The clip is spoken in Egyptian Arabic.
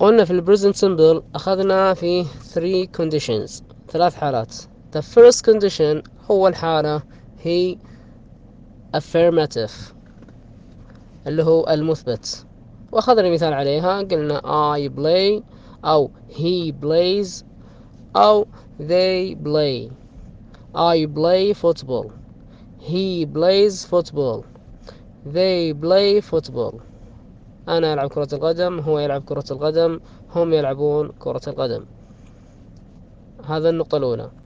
قلنا في البريزنت سمبل أخذنا في three conditions ثلاث حالات the first condition هو الحالة هي affirmative اللي هو المثبت وأخذنا مثال عليها قلنا I play أو he plays أو they play I play football he plays football they play football أنا ألعب كرة القدم هو يلعب كرة القدم هم يلعبون كرة القدم هذا النقطة الأولى